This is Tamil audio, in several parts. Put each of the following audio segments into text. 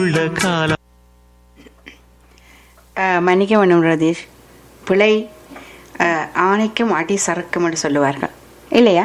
உள்ள காலம் அஹ், மன்னிக்க வேண்டும் ரதீஷ் பிழை அஹ், ஆணைக்கும் அடி சறுக்கும் என்று சொல்லுவார்கள் இல்லையா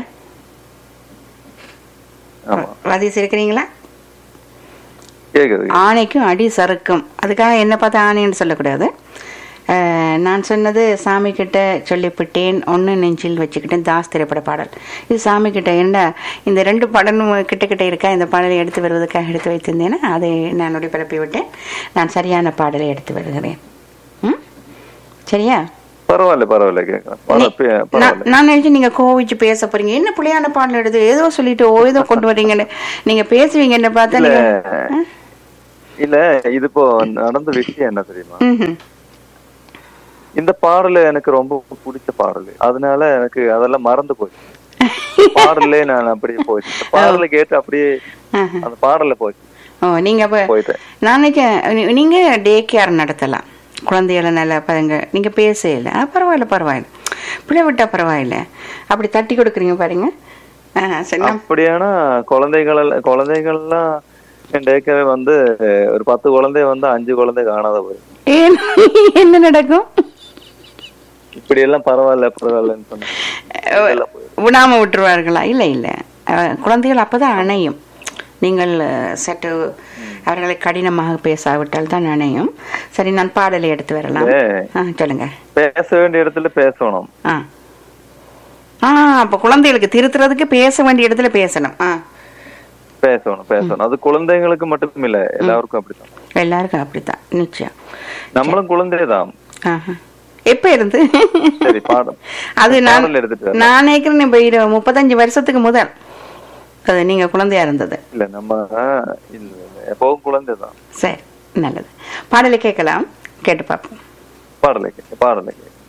ஆமா ரதீஷ் இருக்கிறீங்களா கேக்குது ஆணைக்கும் அடி சறுக்கும் அதுக்காக என்ன பார்த்து ஆணைன்னு சொல்லக்கூடாது அஹ், நான் சொன்னது சாமி கிட்ட சொல்லிவிட்டேன் ஒன்று நெஞ்சில் வச்சுக்கிட்டேன் தாஸ் திரைப்பட பாடல் இது சாமி கிட்ட என்ன இந்த ரெண்டு படமும் கிட்ட கிட்ட இருக்கா இந்த பாடலை எடுத்து வருவதற்காக எடுத்து வைத்திருந்தேன்னா அதை நான் ஒளிபரப்பி விட்டேன் நான் சரியான பாடலை எடுத்து வருகிறேன் ம் சரியா பரவாயில்ல பரவாயில்ல கேட்கலாம் பரவா- பே- நான் பரவாயில்ல நான் நினைச்சு நீங்க கோவிச்சு பேச போறீங்க என்ன புள்ளையான பாடல் எடுத்து ஏதோ சொல்லிட்டு ஓ ஏதோ கொண்டு வர்றீங்கன்னு நீங்க பேசுவீங்கன்னு பார்த்தா இல்ல நீங்க இல்ல இது இப்போ நடந்த விஷயம் என்ன தெரியுமா ம்ஹும். இந்த பாடல் எனக்கு ரொம்ப பிடிச்ச பாடல் அதனால எனக்கு அதெல்லாம் மறந்து போச்சு பாடலே நான் அப்படியே போச்சு இந்த பாடலை கேட்டு அப்படியே ஆஹா. அந்த பாடல போச்சு ஓ நீங்க அப்ப போயிட்டேன் நான் நினைச்சேன் நீ- நீங்க டே கேர் நடத்தலாம் குழந்தைகளை நல்லா பாருங்க நீங்க பேசல ஆ, பரவாயில்ல பரவாயில்ல பிள்ளை விட்டா பரவாயில்ல அப்படி தட்டி கொடுக்குறீங்க பாருங்க ஆ, சரி நான் அப்படியானா குழந்தைகள் எல்லாம் குழந்தைகள்லாம் என் டேக்கவே வந்து ஒரு பத்து குழந்தை வந்து அஞ்சு குழந்தை காணாத போய் ஏன் என்ன நடக்கும் இப்படி எல்லாம் பரவாயில்ல பரவாயில்லன்னு சொன்னேன் இதெல்லாம் போயிடும். விடாம விட்டுருவார்களா இல்ல இல்ல அஹ், குழந்தைகள் அப்பதான் அணையும் நீங்கள் அஹ், சற்று அவர்களை கடினமாக பேசாவிட்டால் தான் அணையும் சரி நான் பாடலை எடுத்து வரலாம் ஏ. ஆ, சொல்லுங்க பேச வேண்டிய இடத்துல பேசணும் ஆ ஆ அப்ப குழந்தைகளுக்கு திருத்துறதுக்கு பேச வேண்டிய இடத்துல பேசணும் ஆ பேசணும் பேசணும் அது குழந்தைங்களுக்கு மட்டும் இல்ல எல்லாருக்கும் அப்படித்தான் எல்லாருக்கும் அப்படித்தான் நிச்சயம் நம்மளும் குழந்தைதான் ஆஹா. எப்ப இருந்து சரி பாடம் அது நான் பாடல் எடுத்துட்டு வரேன். நான் நினைக்கிறேன் இப்ப இரு- முப்பத்தஞ்சு வருஷத்துக்கு முதல் அது நீங்க குழந்தையா இருந்தது இல்ல நம்ம இல்ல இல்ல, எப்பவும் குழந்தைதான் சரி நல்லது பாடலை கேட்கலாம் கேட்டு பார்ப்போம் பாடலை கே- பாடலை கே-